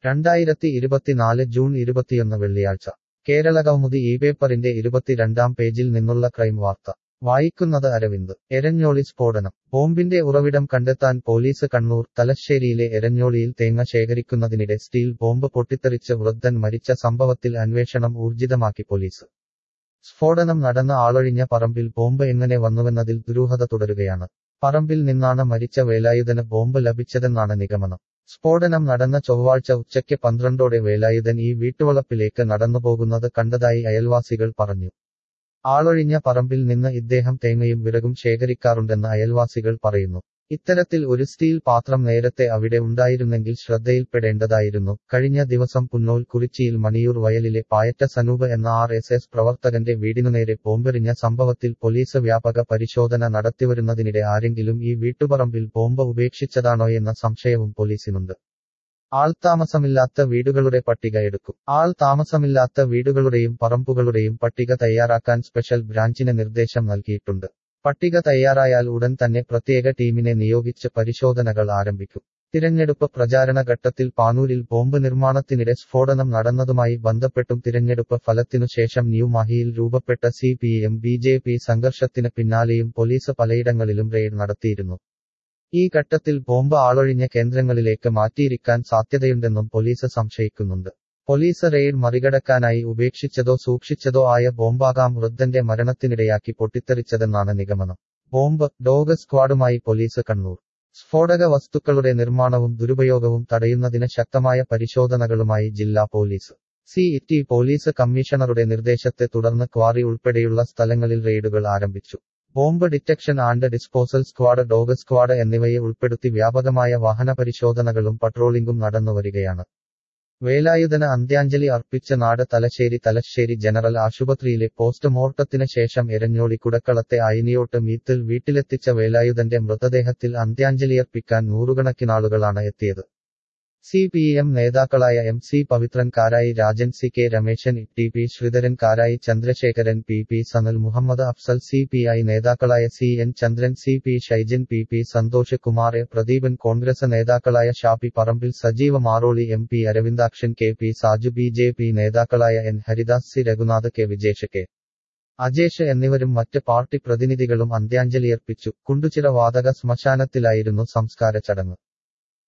രണ്ടായിരത്തി ഇരുപത്തിനാല് ജൂൺ ഇരുപത്തിയൊന്ന് വെള്ളിയാഴ്ച കേരള കൗമുദി ഈ പേപ്പറിന്റെ ഇരുപത്തിരണ്ടാം പേജിൽ നിന്നുള്ള ക്രൈം വാർത്ത വായിക്കുന്നത് അരവിന്ദ് എരഞ്ഞോളി സ്ഫോടനം ബോംബിന്റെ ഉറവിടം കണ്ടെത്താൻ പോലീസ് കണ്ണൂർ തലശ്ശേരിയിലെ എരഞ്ഞോളിയിൽ തേങ്ങ ശേഖരിക്കുന്നതിനിടെ സ്റ്റീൽ ബോംബ് പൊട്ടിത്തെറിച്ച് വൃദ്ധൻ മരിച്ച സംഭവത്തിൽ അന്വേഷണം ഊർജിതമാക്കി പോലീസ് സ്ഫോടനം നടന്ന ആളൊഴിഞ്ഞ പറമ്പിൽ ബോംബ് എങ്ങനെ വന്നുവെന്നതിൽ ദുരൂഹത തുടരുകയാണ് പറമ്പിൽ നിന്നാണ് മരിച്ച വേലായുധന് ബോംബ് ലഭിച്ചതെന്നാണ് നിഗമനം സ്ഫോടനം നടന്ന ചൊവ്വാഴ്ച ഉച്ചയ്ക്ക് പന്ത്രണ്ടോടെ വേലായുധൻ ഈ വീട്ടുവളപ്പിലേക്ക് നടന്നുപോകുന്നത് കണ്ടതായി അയൽവാസികൾ പറഞ്ഞു ആളൊഴിഞ്ഞ പറമ്പിൽ നിന്ന് ഇദ്ദേഹം തേങ്ങയും വിറകും ശേഖരിക്കാറുണ്ടെന്ന് അയൽവാസികൾ പറയുന്നു ഇത്തരത്തിൽ ഒരു സ്റ്റീൽ പാത്രം നേരത്തെ അവിടെ ഉണ്ടായിരുന്നെങ്കിൽ ശ്രദ്ധയിൽപ്പെടേണ്ടതായിരുന്നു കഴിഞ്ഞ ദിവസം പുന്നോൽ കുറിച്ചിയിൽ മണിയൂർ വയലിലെ പായറ്റ സനൂപ് എന്ന ആർ എസ് എസ് പ്രവർത്തകന്റെ വീടിനുനേരെ ബോംബെറിഞ്ഞ സംഭവത്തിൽ പോലീസ് വ്യാപക പരിശോധന നടത്തിവരുന്നതിനിടെ ആരെങ്കിലും ഈ വീട്ടുപറമ്പിൽ ബോംബ് ഉപേക്ഷിച്ചതാണോയെന്ന സംശയവും പോലീസിനുണ്ട് ആൾതാമസമില്ലാത്ത വീടുകളുടെ പട്ടിക എടുക്കും ആൾ താമസമില്ലാത്ത വീടുകളുടെയും പറമ്പുകളുടെയും പട്ടിക തയ്യാറാക്കാൻ സ്പെഷ്യൽ ബ്രാഞ്ചിന് നിർദ്ദേശം നൽകിയിട്ടുണ്ട് പട്ടിക തയ്യാറായാൽ ഉടൻ തന്നെ പ്രത്യേക ടീമിനെ നിയോഗിച്ച് പരിശോധനകൾ ആരംഭിക്കും തിരഞ്ഞെടുപ്പ് പ്രചാരണ ഘട്ടത്തിൽ പാനൂരിൽ ബോംബ് നിർമ്മാണത്തിനിടെ സ്ഫോടനം നടന്നതുമായി ബന്ധപ്പെട്ടും തിരഞ്ഞെടുപ്പ് ഫലത്തിനു ശേഷം ന്യൂ മാഹിയിൽ രൂപപ്പെട്ട C P M B J P സംഘർഷത്തിന് പിന്നാലെയും പോലീസ് പലയിടങ്ങളിലും റെയ്ഡ് നടത്തിയിരുന്നു ഈ ഘട്ടത്തിൽ ബോംബ് ആളൊഴിഞ്ഞ കേന്ദ്രങ്ങളിലേക്ക് മാറ്റിയിരിക്കാൻ സാധ്യതയുണ്ടെന്നും പോലീസ് സംശയിക്കുന്നുണ്ട് പോലീസ് റെയ്ഡ് മറികടക്കാനായി ഉപേക്ഷിച്ചതോ സൂക്ഷിച്ചതോ ആയ ബോംബാകാം വൃദ്ധന്റെ മരണത്തിനിടയാക്കി പൊട്ടിത്തെറിച്ചതെന്നാണ് നിഗമനം ബോംബ് ഡോഗ് സ്ക്വാഡുമായി പോലീസ് കണ്ണൂർ സ്ഫോടക വസ്തുക്കളുടെ നിർമ്മാണവും ദുരുപയോഗവും തടയുന്നതിന് ശക്തമായ പരിശോധനകളുമായി ജില്ലാ പോലീസ് സി ടി പോലീസ് കമ്മീഷണറുടെ നിർദ്ദേശത്തെ തുടർന്ന് ക്വാറി ഉൾപ്പെടെയുള്ള സ്ഥലങ്ങളിൽ റെയ്ഡുകൾ ആരംഭിച്ചു bomb detection and disposal squad dog squad എന്നിവയെ ഉൾപ്പെടുത്തി വ്യാപകമായ വാഹന പരിശോധനകളും പട്രോളിംഗും നടന്നുവരികയാണ് വേലായുധന് അന്ത്യാഞ്ജലി അർപ്പിച്ച നാട് തലശ്ശേരി തലശ്ശേരി ജനറൽ ആശുപത്രിയിലെ പോസ്റ്റ്മോർട്ടത്തിന് ശേഷം എരഞ്ഞോളി കുടക്കളത്തെ അയിനിയോട്ട് മീത്തിൽ വീട്ടിലെത്തിച്ച വേലായുധന്റെ മൃതദേഹത്തിൽ അന്ത്യാഞ്ജലിയർപ്പിക്കാൻ നൂറുകണക്കിനാളുകളാണ് എത്തിയത് സി പി എം നേതാക്കളായ M C Pavithran Karayi Rajan C K Rameshan T P Sreedharan Karayi Chandrasekharan P P Sanal Muhammad Afsal C P I നേതാക്കളായ C N Chandran C P Shaijan P P Santhosh Kumar A Pradeepan Congress നേതാക്കളായ Shappi Parambil Sajeeva Maroli M P Aravindakshan K P Saju B J P നേതാക്കളായ N Haridas C Raghunath K Vijesh K Ajesh എന്നിവരും മറ്റ് party പ്രതിനിധികളും അന്ത്യാഞ്ജലിയർപ്പിച്ചു കുണ്ടുചിറ വാതക ശ്മശാനത്തിലായിരുന്നു സംസ്കാര ചടങ്ങ്